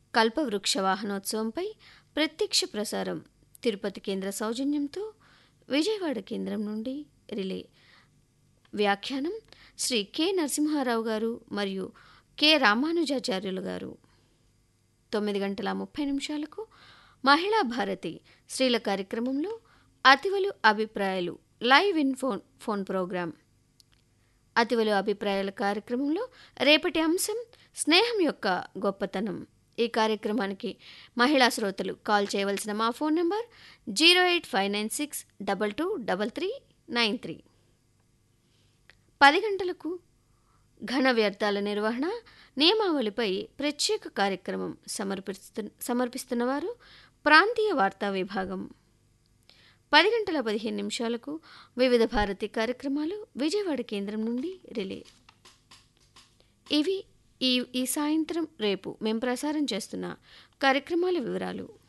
కల్పవృక్ష వాహనోత్సవంపై ప్రత్యక్ష ప్రసారం తిరుపతి కేంద్ర సౌజన్యంతో విజయవాడ కేంద్రం నుండి రిలే వ్యాఖ్యానం శ్రీ కె నరసింహారావు గారు మరియు కె రామానుజాచార్యులు గారు తొమ్మిది గంటల ముప్పై నిమిషాలకు మహిళా భారతి స్త్రీల కార్యక్రమంలో అతివలు అభిప్రాయాలు live in phone phone programme అతివలు అభిప్రాయాల కార్యక్రమంలో రేపటి అంశం స్నేహం యొక్క గొప్పతనం ఈ కార్యక్రమానికి మహిళా శ్రోతలు కాల్ చేయవలసిన మా phone number zero eight five nine six double two double three nine three పది గంటలకు ఘన వ్యర్థాల నిర్వహణ నియమావళిపై ప్రత్యేక కార్యక్రమం సమర్పిస్తు సమర్పిస్తున్నవారు ప్రాంతీయ వార్తా విభాగం పది గంటల పదిహేను నిమిషాలకు వివిధ భారతి కార్యక్రమాలు విజయవాడ కేంద్రం నుండి రిలే ఇవి ఈ ఈ సాయంత్రం రేపు మేము ప్రసారం చేస్తున్న కార్యక్రమాల వివరాలు